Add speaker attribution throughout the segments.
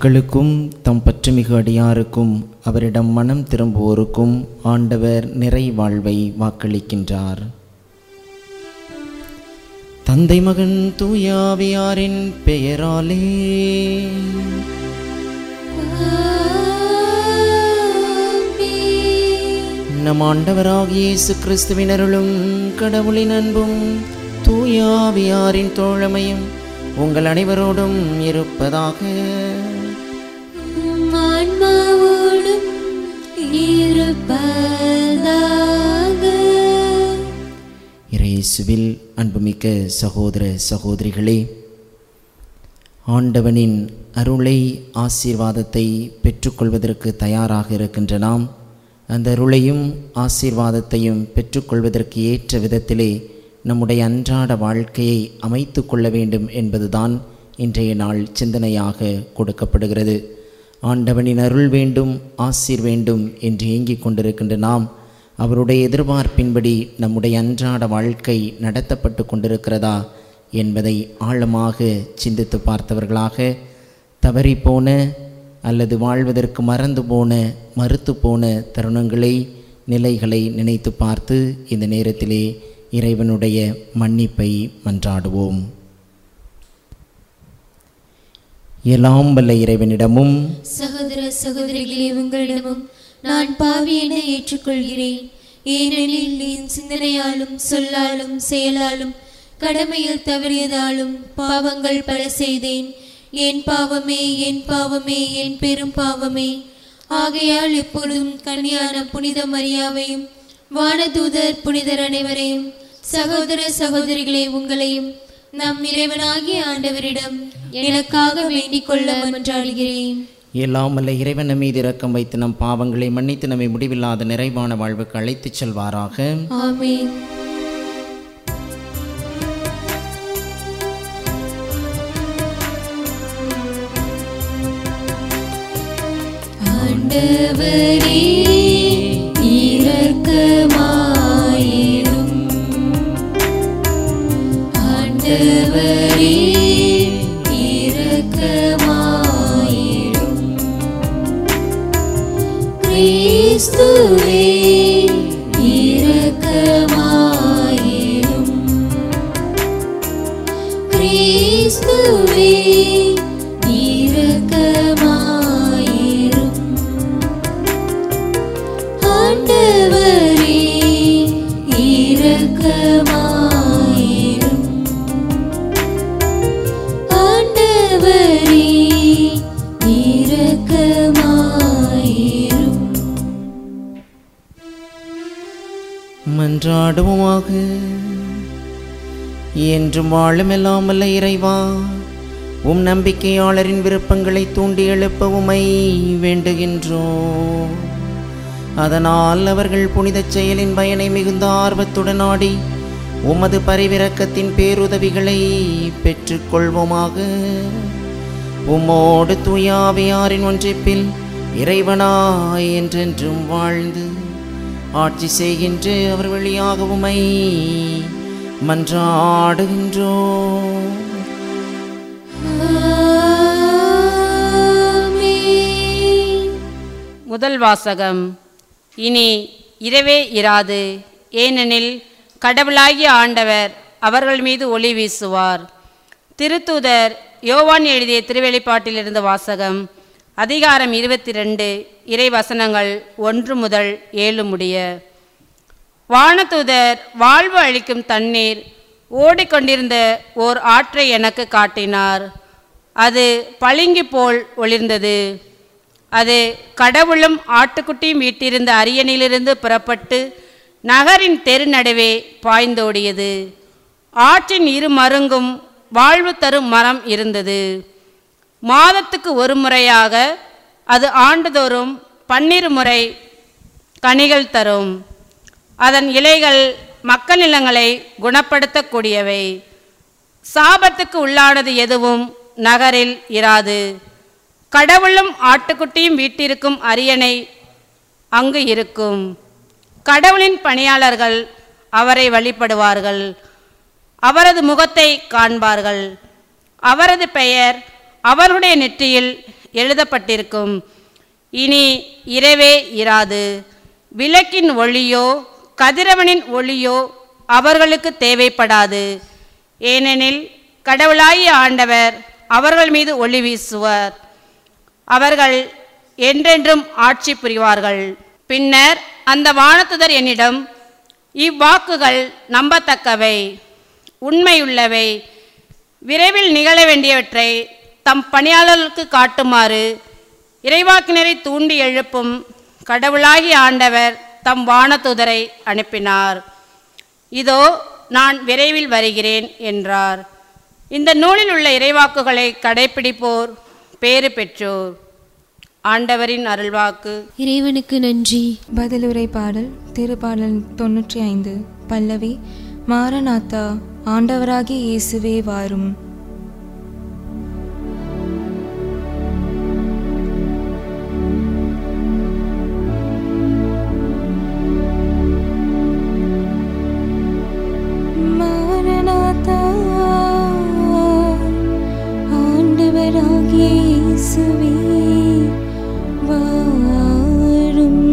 Speaker 1: மக்களுக்கும் தம் பற்றுமிகு அடியாருக்கும் அவரிடம் மனம் திரும்புவோருக்கும் ஆண்டவர் நிறை வாழ்வை வாக்களிக்கின்றார் தந்தை மகன் தூயாவியாரின் பெயராலே நம் ஆண்டவராகிய இயேசு கிறிஸ்துவின் அருளும் கடவுளின் அன்பும் தூயாவியாரின் தோழமையும் உங்கள் அனைவரோடும் இருப்பதாக
Speaker 2: ஆன்மாவோடும் இருப்பதாக
Speaker 1: இயேசுவில் அன்புமிக்க சகோதர சகோதரிகளே ஆண்டவனின் அருளை ஆசீர்வாதத்தை பெற்றுக்கொள்வதற்கு தயாராக இருக்கின்ற நாம் அந்த அருளையும் ஆசீர்வாதத்தையும் பெற்றுக்கொள்வதற்கு ஏற்ற விதத்திலே நம்முடைய அன்றாட வாழ்க்கையை அமைத்து கொள்ள வேண்டும் என்பதுதான் இன்றைய நாள் சிந்தனையாக கொடுக்கப்படுகிறது ஆண்டவனின் அருள் வேண்டும் ஆசீர் வேண்டும் என்று ஏங்கிக் கொண்டிருக்கின்ற நாம் அவருடைய எதிர்பார்ப்பின்படி நம்முடைய அன்றாட வாழ்க்கை நடத்தப்பட்டு கொண்டிருக்கிறதா என்பதை ஆழமாக சிந்தித்து பார்த்தவர்களாக தவறிப்போன அல்லது வாழ்வதற்கு மறந்து போன மறுத்து போன தருணங்களை நிலைகளை நினைத்து பார்த்து இந்த நேரத்திலே இறைவனுடைய மன்னிப்பை மன்றாடுவோம் எல்லாம் வல்ல இறைவனிடமும்
Speaker 2: சகோதர சகோதரிகளே உங்களிடமும் நான் பாவி என ஏற்றுக்கொள்கிறேன் ஏனெனில் என் சிந்தனையாலும் சொல்லாலும் செயலாலும் கடமையில் தவறியதாலும் பாவங்கள் பல செய்தேன் என் பாவமே என் பாவமே என் பெரும் பாவமே ஆகையால் எப்பொழுதும் கன்னியான புனித மரியாவையும் வானதூதர் புனிதர் அனைவரையும் சகோதர சகோதரிகளே உங்களையும் நம் இறைவனாகிய ஆண்டவரிடம் எனக்காக வேண்டிக் கொள்ள மன்றாடுகிறேன்
Speaker 1: எல்லாம் வல்ல இறைவன் நம் மீது இரக்கம் வைத்து நம் பாவங்களை மன்னித்து நம்மை முடிவில்லாத நிறைவான வாழ்வுக்கு அழைத்துச் செல்வாராக
Speaker 2: ஆமென் ஆண்டவரே இரக்கமாயிரும் ஆண்டவரே இரக்கமாயிரும் கிறிஸ்துவே இரக்கமாயிரும் கிறிஸ்துவே இரக்கமாயிரும் ஆண்டவரே இரக்கமாயிரும் ஆண்டவரே இரக்கமாயிரும்
Speaker 1: மன்றாடுவோமாக என்றும் வாழும் எல்லாம் வல்ல இறைவா உம் நம்பிக்கையாளரின் விருப்பங்களை தூண்டி எழுப்ப உமை வேண்டுகின்றோம் அதனால் அவர்கள் புனிதச் செயலின் பயனை மிகுந்த ஆர்வத்துடன் நாடி உமது பரிவிரக்கத்தின் பேருதவிகளை பெற்றுக்கொள்வோமாக உம்மோடு தூயாவியாரின் ஒன்றிப்பில் இறைவனாய் என்றென்றும் வாழ்ந்து ஆட்சி செய்கின்ற அவர் வழியாக உமை மன்றாடுகின்றோம்
Speaker 2: ஆமென்
Speaker 3: முதல் வாசகம் இனி இரவே இராது ஏனெனில் கடவுளாகிய ஆண்டவர் அவர்கள் மீது ஒளி வீசுவார் திருத்தூதர் யோவான் எழுதிய திருவெளிப்பாட்டிலிருந்து வாசகம் அதிகாரம் இருபத்தி ரெண்டு இறைவசனங்கள் ஒன்று முதல் ஏழு முடிய வானதூதர் வாழ்வு அளிக்கும் தண்ணீர் ஓடிக்கொண்டிருந்த ஓர் ஆற்றை எனக்கு காட்டினார் அது பளிங்கு போல் ஒளிர்ந்தது அது கடவுளும் ஆட்டுக்குட்டியும் வீட்டிருந்த அரியணையிலிருந்து புறப்பட்டு நகரின் தெரு நடுவே பாய்ந்தோடியது ஆற்றின் இரு மருங்கும் வாழ்வு தரும் மரம் இருந்தது மாதத்துக்கு ஒரு முறையாக அது ஆண்டுதோறும் பன்னிரு முறை கனிகள் தரும் அதன் இலைகள் மக்கள் நிலங்களை குணப்படுத்தக்கூடியவை சாபத்துக்கு உள்ளானது எதுவும் நகரில் இராது கடவுளும் ஆட்டுக்குட்டியும் வீட்டிருக்கும் அரியணை அங்கு இருக்கும் கடவுளின் பணியாளர்கள் அவரை வழிபடுவார்கள் அவரது முகத்தை காண்பார்கள் அவரது பெயர் அவருடைய நெற்றியில் எழுதப்பட்டிருக்கும் இனி இரவே இராது விளக்கின் ஒளியோ கதிரவனின் ஒளியோ அவர்களுக்கு தேவைப்படாது ஏனெனில் கடவுளாகிய ஆண்டவர் அவர்கள் மீது ஒளி வீசுவார் அவர்கள் என்றென்றும் ஆட்சி புரிவார்கள் பின்னர் அந்த வானத்துதர் என்னிடம் இவ்வாக்குகள் நம்பத்தக்கவை உண்மையுள்ளவை விரைவில் நிகழ வேண்டியவற்றை தம் பணியாளர்களுக்கு காட்டுமாறு இறைவாக்கினரை தூண்டி எழுப்பும் கடவுளாகிய ஆண்டவர் தம் வானத்துதரை அனுப்பினார் இதோ நான் விரைவில் வருகிறேன் என்றார் இந்த நூலில் உள்ள இறைவாக்குகளை கடைப்பிடிப்போர் பேறு பெற்றோர் ஆண்டவரின் அருள்வாக்கு
Speaker 2: இறைவனுக்கு நன்றி
Speaker 4: பதிலுரை பாடல் திருப்பாடல் தொன்னூற்றி ஐந்து பல்லவி மாரநாத்தா ஆண்டவராகிய இயேசுவே வாரும் மாரநாதா ஆண்டவராகிய இயேசுவே வாரும்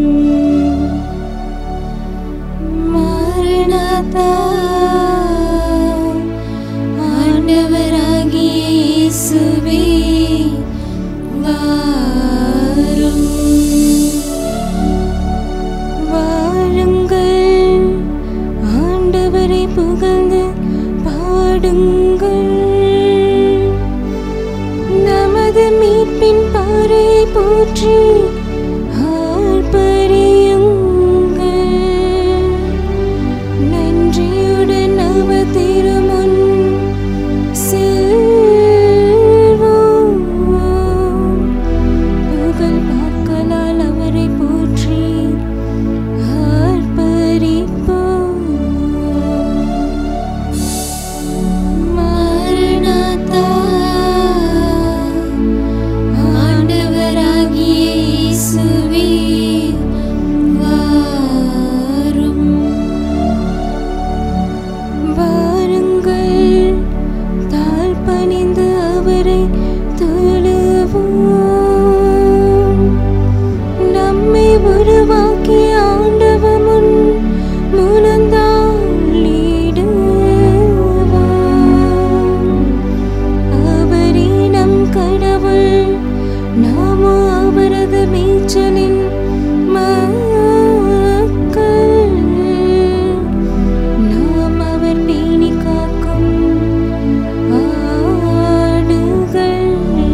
Speaker 2: மாரநாதா ஆண்டவராகிய இயேசுவே வாரும்
Speaker 4: வாருங்கள் ஆண்டவரை புகழ்ந்து பாடுங்கள் நமது மீட்பின் பாறையை போற்றி ஆர்ப்பரியுங்கள் நன்றியுடன் அவ திருமுன் செல்வோம் புகழ் பாக்கலால் அவரை போற்றி ஆர்ப்பரிப்போம்
Speaker 2: மாரநாதா ஆண்டவராகிய இயேசுவே வாரும்
Speaker 4: வாருங்கள் தாழ் பணிந்து அவரை தொழுவோம் நம்மை உருவாக்கிய ஆண்டவர் முன் முழந்தாளிடுவோம் அவரே நம் கடவுள் நாமோ அவரது மேய்ச்சலின் மக்கள் நாம் அவர் பேணி காக்கும் ஆடுகள்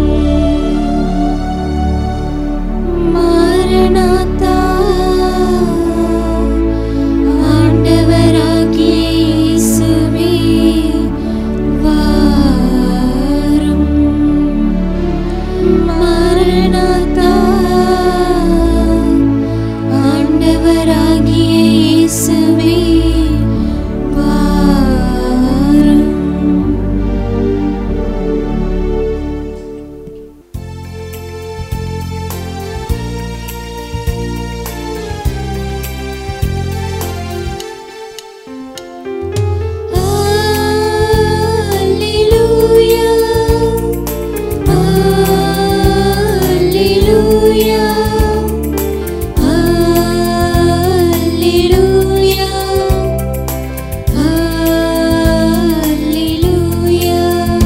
Speaker 2: மாரநாதா ஆண்டவராகிய இயேசுவே வாரும் மாரநாதா ஆண்டவராகிய இயேசுவே வாரும் Alleluia Alleluia Alleluia Alleluia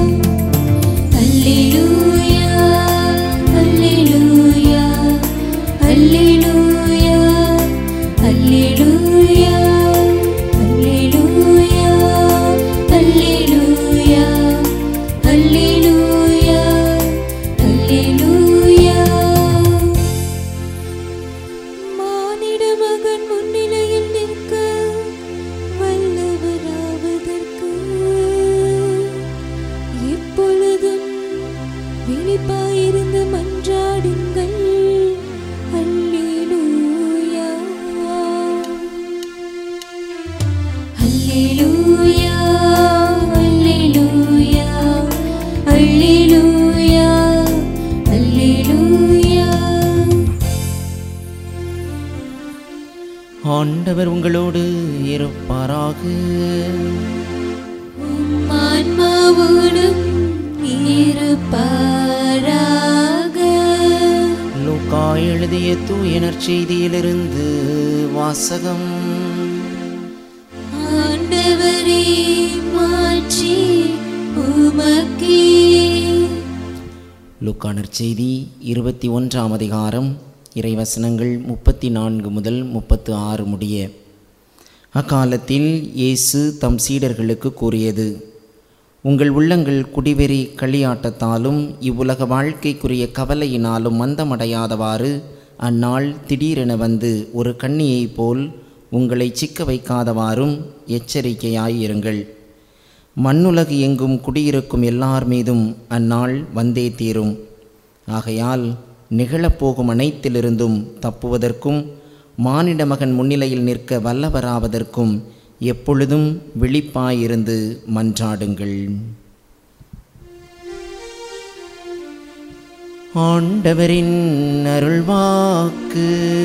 Speaker 2: Alleluia Alleluia Alleluia Alleluia Alleluia Alleluia Alleluia Alleluia
Speaker 4: மானிட மகன் முன்னிலையில் நிற்க வல்லவராவதற்கு எப்பொழுதும் விழிப்பாயிருந்து மன்றாடுங்கள் அல்லேலூயா
Speaker 2: Alleluia Alleluia Alleluia Alleluia
Speaker 1: ஆண்டவர் உங்களோடு இருப்பாராக
Speaker 2: ஆன்மாவோடும் இருப்பாராக
Speaker 1: லூக்கா எழுதிய தூயனர் செய்தியிலிருந்து வாசகம்
Speaker 2: ஆண்டவரே மாற்றி உமக்கே
Speaker 1: லூக்கானர் செய்தி இருபத்தி ஒன்றாம் அதிகாரம் இறைவசனங்கள் முப்பத்தி நான்கு முதல் முப்பத்து ஆறு முடிய அக்காலத்தில் இயேசு தம் சீடர்களுக்கு கூறியது உங்கள் உள்ளங்கள் குடிவெறி களியாட்டத்தாலும் இவ்வுலக வாழ்க்கைக்குரிய கவலையினாலும் மந்தமடையாதவாறு அந்நாள் திடீரென வந்து ஒரு கண்ணியைப் போல் உங்களை சிக்க வைக்காதவாறும் எச்சரிக்கையாயிருங்கள் மண்ணுலகு எங்கும் குடியிருக்கும் எல்லார் மீதும் அந்நாள் வந்தே தீரும் ஆகையால் நிகழப்போகும் அனைத்திலிருந்தும் தப்புவதற்கும் மானிட மகன் முன்னிலையில் நிற்க வல்லவராவதற்கும் எப்பொழுதும் விழிப்பாயிருந்து மன்றாடுங்கள் ஆண்டவரின் அருள்வாக்கு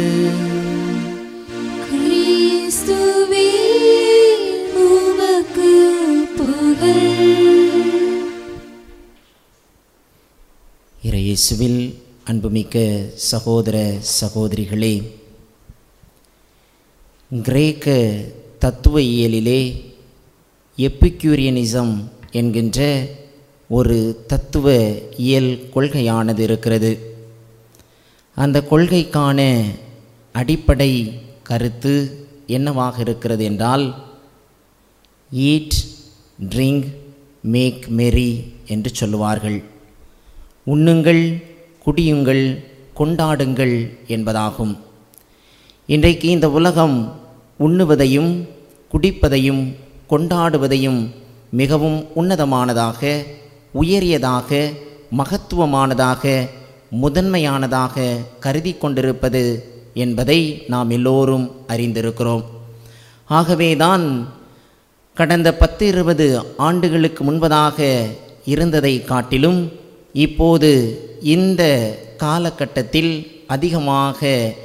Speaker 2: கிறிஸ்துவே உமக்கு புகழ்
Speaker 1: இறையேசுவில் அன்புமிக்க சகோதர சகோதரிகளே கிரேக்க தத்துவ இயலிலே எப்பிக்யூரியனிசம் என்கின்ற ஒரு தத்துவ இயல் கொள்கையானது இருக்கிறது அந்த கொள்கைக்கான அடிப்படை கருத்து என்னவாக இருக்கிறது என்றால் ஈட் ட்ரிங்க் மேக் மெரி என்று சொல்லுவார்கள் உண்ணுங்கள் குடியுங்கள் கொண்டாடுங்கள் என்பதாகும் இன்றைக்கு இந்த உலகம் உண்ணுவதையும் குடிப்பதையும் கொண்டாடுவதையும் மிகவும் உன்னதமானதாக உயரியதாக மகத்துவமானதாக முதன்மையானதாக கருதி கொண்டிருப்பது என்பதை நாம் எல்லோரும் அறிந்திருக்கிறோம் ஆகவேதான் கடந்த பத்து இருபது ஆண்டுகளுக்கு முன்பதாக இருந்ததை காட்டிலும் இப்போது இந்த காலகட்டத்தில் அதிகமாக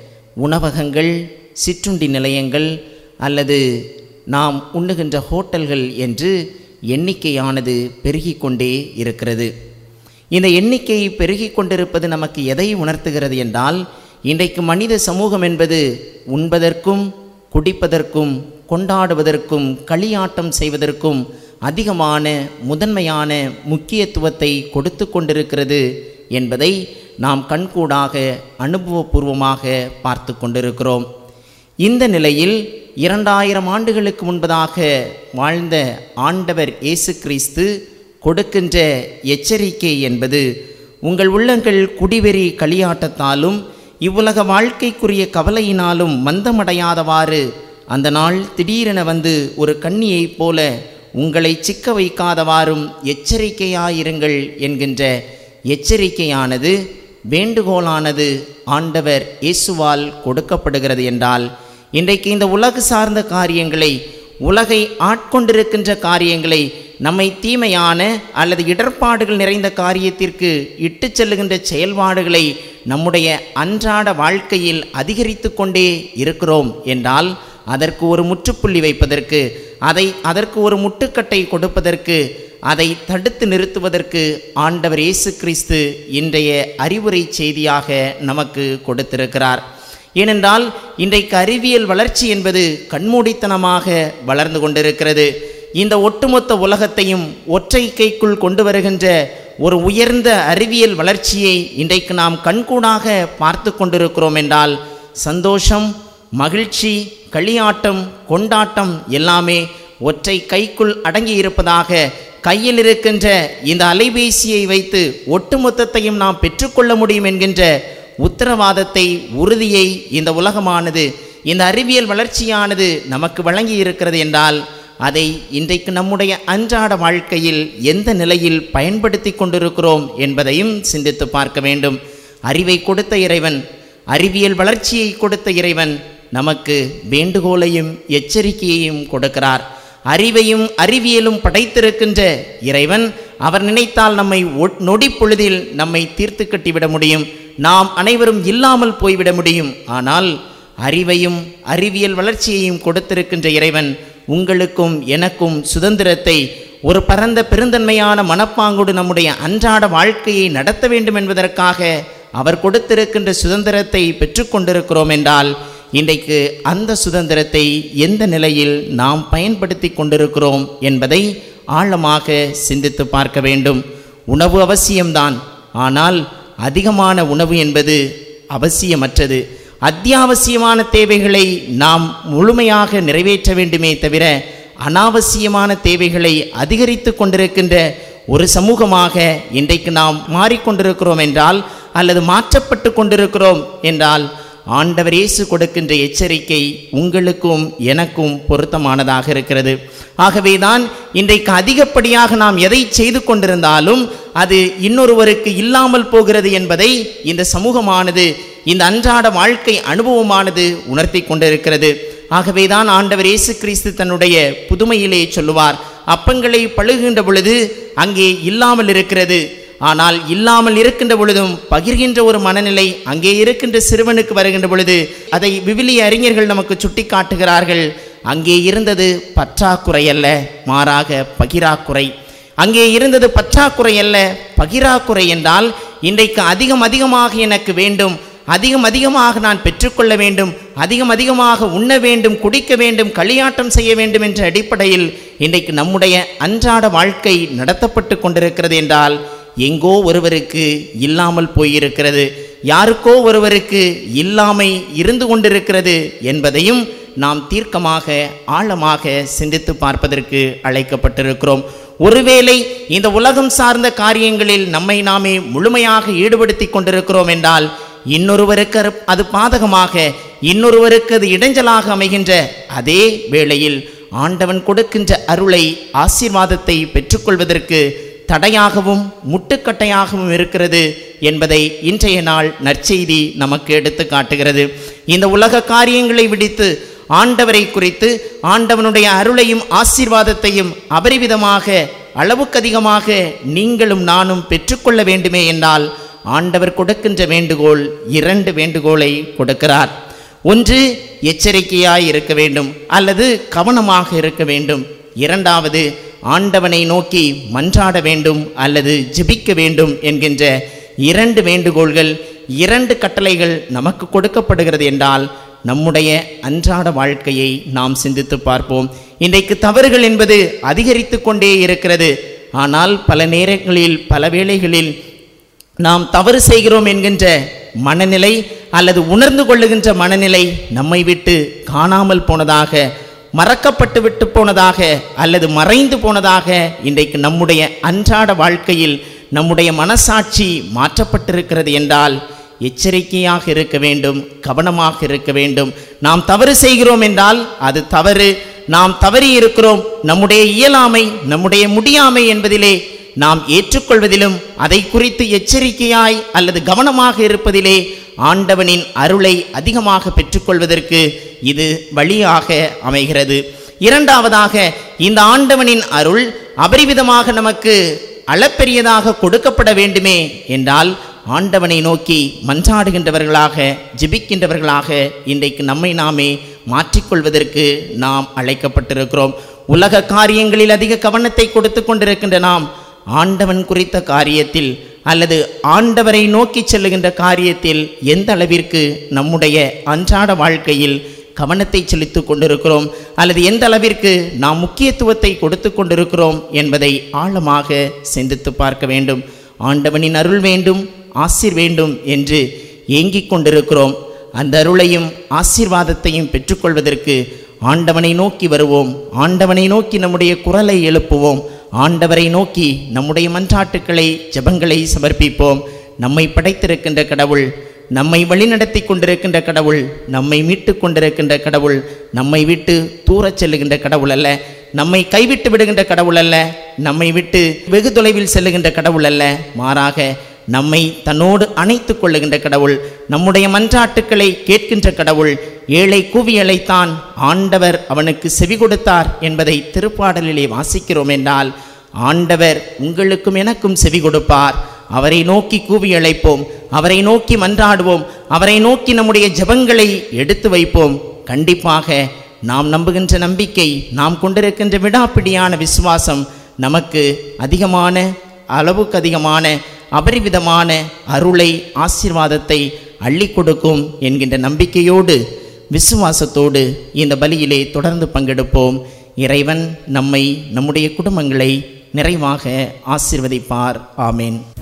Speaker 1: உணவகங்கள் சிற்றுண்டி நிலையங்கள் அல்லது நாம் உண்ணுகின்ற ஹோட்டல்கள் என்று எண்ணிக்கையானது பெருகிக் கொண்டே இருக்கிறது இந்த எண்ணிக்கை பெருகிக் கொண்டிருப்பது நமக்கு எதை உணர்த்துகிறது என்றால் இன்றைக்கு மனித சமூகம் என்பது உண்பதற்கும் குடிப்பதற்கும் கொண்டாடுவதற்கும் களியாட்டம் செய்வதற்கும் அதிகமான முதன்மையான முக்கியத்துவத்தை கொடுத்து கொண்டிருக்கிறது என்பதை நாம் கண்கூடாக அனுபவபூர்வமாக பார்த்து கொண்டிருக்கிறோம் இந்த நிலையில் இரண்டாயிரம் ஆண்டுகளுக்கு முன்பதாக வாழ்ந்த ஆண்டவர் இயேசு கிறிஸ்து கொடுக்கின்ற எச்சரிக்கை என்பது உங்கள் உள்ளங்கள் குடிவெறி களியாட்டத்தாலும் இவ்வுலக வாழ்க்கைக்குரிய கவலையினாலும் மந்தமடையாதவாறு அந்த நாள் திடீரென வந்து ஒரு கண்ணியைப் போல உங்களை சிக்க வைக்காதவாறும் எச்சரிக்கையாயிருங்கள் என்கின்ற எச்சரிக்கையானது வேண்டுகோளானது ஆண்டவர் இயேசுவால் கொடுக்கப்படுகிறது என்றால் இன்றைக்கு இந்த உலகு சார்ந்த காரியங்களை உலகை ஆட்கொண்டிருக்கின்ற காரியங்களை நம்மை தீமையான அல்லது இடர்பாடுகள் நிறைந்த காரியத்திற்கு இட்டுச் செல்லுகின்ற செயல்பாடுகளை நம்முடைய அன்றாட வாழ்க்கையில் அதிகரித்து கொண்டே இருக்கிறோம் என்றால் அதற்கு ஒரு முற்றுப்புள்ளி வைப்பதற்கு அதை அதற்கு ஒரு முட்டுக்கட்டை கொடுப்பதற்கு அதை தடுத்து நிறுத்துவதற்கு ஆண்டவர் இயேசு கிறிஸ்து இன்றைய அறிவுரை செய்தியாக நமக்கு கொடுத்திருக்கிறார் ஏனென்றால் இன்றைக்கு அறிவியல் வளர்ச்சி என்பது கண்மூடித்தனமாக வளர்ந்து கொண்டிருக்கிறது இந்த ஒட்டுமொத்த உலகத்தையும் ஒற்றை கைக்குள் கொண்டு வருகின்ற ஒரு உயர்ந்த அறிவியல் வளர்ச்சியை இன்றைக்கு நாம் கண்கூடாக பார்த்து கொண்டிருக்கிறோம் என்றால் சந்தோஷம் மகிழ்ச்சி களியாட்டம் கொண்டாட்டம் எல்லாமே ஒற்றை கைக்குள் அடங்கி இருப்பதாக கையில் இருக்கின்ற இந்த அலைபேசியை வைத்து ஒட்டுமொத்தத்தையும் நாம் பெற்றுக்கொள்ள முடியும் என்கின்ற உத்தரவாதத்தை உறுதியை இந்த உலகமானது இந்த அறிவியல் வளர்ச்சியானது நமக்கு வழங்கி இருக்கிறது என்றால் அதை இன்றைக்கு நம்முடைய அன்றாட வாழ்க்கையில் எந்த நிலையில் பயன்படுத்தி கொண்டிருக்கிறோம் என்பதையும் சிந்தித்து பார்க்க வேண்டும் அறிவை கொடுத்த இறைவன் அறிவியல் வளர்ச்சியை கொடுத்த இறைவன் நமக்கு வேண்டுகோளையும் எச்சரிக்கையையும் கொடுக்கிறார் அறிவையும் அறிவியலும் படைத்திருக்கின்ற இறைவன் அவர் நினைத்தால் நம்மை ஒ- நொடி பொழுதில் நம்மை தீர்த்து கட்டிவிட முடியும் நாம் அனைவரும் இல்லாமல் போய்விட முடியும் ஆனால் அறிவையும் அறிவியல் வளர்ச்சியையும் கொடுத்திருக்கின்ற இறைவன் உங்களுக்கும் எனக்கும் சுதந்திரத்தை ஒரு பரந்த பெருந்தன்மையான மனப்பாங்கோடு நம்முடைய அன்றாட வாழ்க்கையை நடத்த வேண்டும் என்பதற்காக அவர் கொடுத்திருக்கின்ற சுதந்திரத்தை பெற்றுக்கொண்டிருக்கிறோம் என்றால் இன்றைக்கு அந்த சுதந்திரத்தை எந்த நிலையில் நாம் பயன்படுத்தி கொண்டிருக்கிறோம் என்பதை ஆழமாக சிந்தித்து பார்க்க வேண்டும் உணவு அவசியம்தான் ஆனால் அதிகமான உணவு என்பது அவசியமற்றது அத்தியாவசியமான தேவைகளை நாம் முழுமையாக நிறைவேற்ற வேண்டுமே தவிர அனாவசியமான தேவைகளை அதிகரித்து கொண்டிருக்கின்ற ஒரு சமூகமாக இன்றைக்கு நாம் மாறிக்கொண்டிருக்கிறோம் என்றால் அல்லது மாற்றப்பட்டு கொண்டிருக்கிறோம் என்றால் ஆண்டவர் இயேசு கொடுக்கின்ற எச்சரிக்கை உங்களுக்கும் எனக்கும் பொருத்தமானதாக இருக்கிறது ஆகவேதான் இன்றைக்கு அதிகப்படியாக நாம் எதை செய்து கொண்டிருந்தாலும் அது இன்னொருவருக்கு இல்லாமல் போகிறது என்பதை இந்த சமூகமானது இந்த அன்றாட வாழ்க்கை அனுபவமானது உணர்த்தி கொண்டிருக்கிறது ஆகவேதான் ஆண்டவர் இயேசு கிறிஸ்து தன்னுடைய புதுமையிலே சொல்லுவார் அப்பங்களை பழுகின்ற பொழுது அங்கே இல்லாமல் இருக்கிறது ஆனால் இல்லாமல் இருக்கின்ற பொழுதும் பகிர்கின்ற ஒரு மனநிலை அங்கே இருக்கின்ற சிறுவனுக்கு வருகின்ற பொழுது அதை விவிலிய அறிஞர்கள் நமக்கு சுட்டி காட்டுகிறார்கள் அங்கே இருந்தது பற்றாக்குறை அல்ல மாறாக பகிராக்குறை அங்கே இருந்தது பற்றாக்குறை அல்ல பகிராக்குறை என்றால் இன்றைக்கு அதிகம் அதிகமாக எனக்கு வேண்டும் அதிகம் அதிகமாக நான் பெற்றுக்கொள்ள வேண்டும் அதிகம் அதிகமாக உண்ண வேண்டும் குடிக்க வேண்டும் களியாட்டம் செய்ய வேண்டும் என்ற அடிப்படையில் இன்றைக்கு நம்முடைய அன்றாட வாழ்க்கை நடத்தப்பட்டு கொண்டிருக்கிறது என்றால் எங்கோ ஒருவருக்கு இல்லாமல் போயிருக்கிறது யாருக்கோ ஒருவருக்கு இல்லாமை இருந்து கொண்டிருக்கிறது என்பதையும் நாம் தீர்க்கமாக ஆழமாக சிந்தித்து பார்ப்பதற்கு அழைக்கப்பட்டிருக்கிறோம் ஒருவேளை இந்த உலகம் சார்ந்த காரியங்களில் நம்மை நாமே முழுமையாக ஈடுபடுத்தி கொண்டிருக்கிறோம் என்றால் இன்னொருவருக்கு அது- அது பாதகமாக இன்னொருவருக்கு அது இடைஞ்சலாக அமைகின்ற அதே வேளையில் ஆண்டவன் கொடுக்கின்ற அருளை ஆசீர்வாதத்தை பெற்றுக்கொள்வதற்கு தடையாகவும் முட்டுக்கட்டையாகவும் இருக்கிறது என்பதை இன்றைய நாள் நற்செய்தி நமக்கு எடுத்து காட்டுகிறது இந்த உலக காரியங்களை விடுத்து ஆண்டவரை குறித்து ஆண்டவனுடைய அருளையும் ஆசீர்வாதத்தையும் அபரிவிதமாக அளவுக்கு அதிகமாக நீங்களும் நானும் பெற்றுக்கொள்ள வேண்டுமே என்றால் ஆண்டவர் கொடுக்கின்ற வேண்டுகோள் இரண்டு வேண்டுகோளை கொடுக்கிறார் ஒன்று எச்சரிக்கையாய் இருக்க வேண்டும் அல்லது கவனமாக இருக்க வேண்டும் இரண்டாவது ஆண்டவனை நோக்கி மன்றாட வேண்டும் அல்லது ஜெபிக்க வேண்டும் என்கின்ற இரண்டு வேண்டுகோள்கள் இரண்டு கட்டளைகள் நமக்கு கொடுக்கப்படுகிறது என்றால் நம்முடைய அன்றாட வாழ்க்கையை நாம் சிந்தித்து பார்ப்போம் இன்றைக்கு தவறுகள் என்பது அதிகரித்து கொண்டே இருக்கிறது ஆனால் பல நேரங்களில் பல வேளைகளில் நாம் தவறு செய்கிறோம் என்கின்ற மனநிலை அல்லது உணர்ந்து கொள்ளுகின்ற மனநிலை நம்மை விட்டு காணாமல் போனதாக மறக்கப்பட்டு விட்டு போனதாக அல்லது மறைந்து போனதாக இன்றைக்கு நம்முடைய அன்றாட வாழ்க்கையில் நம்முடைய மனசாட்சி மாற்றப்பட்டிருக்கிறது என்றால் எச்சரிக்கையாக இருக்க வேண்டும் கவனமாக இருக்க வேண்டும் நாம் தவறு செய்கிறோம் என்றால் அது தவறு நாம் தவறி இருக்கிறோம் நம்முடைய இயலாமை நம்முடைய முடியாமை என்பதிலே நாம் ஏற்றுக்கொள்வதிலும் அதை குறித்து எச்சரிக்கையாய் அல்லது கவனமாக இருப்பதிலே ஆண்டவனின் அருளை அதிகமாக பெற்றுக்கொள்வதற்கு இது வழியாக அமைகிறது இரண்டாவதாக இந்த ஆண்டவனின் அருள் அபரிவிதமாக நமக்கு அளப்பெரியதாக கொடுக்கப்பட வேண்டுமே என்றால் ஆண்டவனை நோக்கி மன்றாடுகின்றவர்களாக ஜெபிக்கின்றவர்களாக இன்றைக்கு நம்மை நாமே மாற்றிக்கொள்வதற்கு நாம் அழைக்கப்பட்டிருக்கிறோம் உலக காரியங்களில் அதிக கவனத்தை கொடுத்து கொண்டிருக்கின்ற நாம் ஆண்டவன் குறித்த காரியத்தில் அல்லது ஆண்டவரை நோக்கி செல்லுகின்ற காரியத்தில் எந்த அளவிற்கு நம்முடைய அன்றாட வாழ்க்கையில் கவனத்தை செலுத்திக் கொண்டிருக்கிறோம் அல்லது எந்த அளவிற்கு நாம் முக்கியத்துவத்தை கொடுத்து கொண்டிருக்கிறோம் என்பதை ஆழமாக சிந்தித்து பார்க்க வேண்டும் ஆண்டவனின் அருள் வேண்டும் ஆசீர் வேண்டும் என்று ஏங்கிக் கொண்டிருக்கிறோம் அந்த அருளையும் ஆசீர்வாதத்தையும் பெற்றுக்கொள்வதற்கு ஆண்டவனை நோக்கி வருவோம் ஆண்டவனை நோக்கி நம்முடைய குரலை எழுப்புவோம் ஆண்டவரை நோக்கி நம்முடைய மன்றாட்டுக்களை ஜெபங்களை சமர்ப்பிப்போம் நம்மை படைத்திருக்கின்ற கடவுள் நம்மை வழிநடத்தி கொண்டிருக்கின்ற கடவுள் நம்மை மீட்டு கொண்டிருக்கின்ற கடவுள் நம்மை விட்டு தூரச் செல்லுகின்ற கடவுள் அல்ல நம்மை கைவிட்டு விடுகின்ற கடவுள் அல்ல நம்மை விட்டு வெகு தொலைவில் செல்லுகின்ற கடவுள் அல்ல மாறாக நம்மை தன்னோடு அணைத்து கொள்ளுகின்ற கடவுள் நம்முடைய மன்றாட்டுக்களை கேட்கின்ற கடவுள் ஏழை கூவி அழைத்தான் ஆண்டவர் அவனுக்கு செவி கொடுத்தார் என்பதை திருப்பாடலிலே வாசிக்கிறோம் என்றால் ஆண்டவர் உங்களுக்கும் எனக்கும் செவி கொடுப்பார் அவரை நோக்கி கூவி அழைப்போம் அவரை நோக்கி மன்றாடுவோம் அவரை நோக்கி நம்முடைய ஜெபங்களை எடுத்து வைப்போம் கண்டிப்பாக நாம் நம்புகின்ற நம்பிக்கை நாம் கொண்டிருக்கின்ற விடாப்பிடியான விசுவாசம் நமக்கு அதிகமான அளவுக்கு அதிகமான அபரிவிதமான அருளை ஆசீர்வாதத்தை அள்ளி கொடுக்கும் என்கின்ற நம்பிக்கையோடு விசுவாசத்தோடு இந்த பலியிலே தொடர்ந்து பங்கெடுப்போம் இறைவன் நம்மை நம்முடைய குடும்பங்களை நிறைவாக ஆசீர்வதிப்பார் ஆமேன்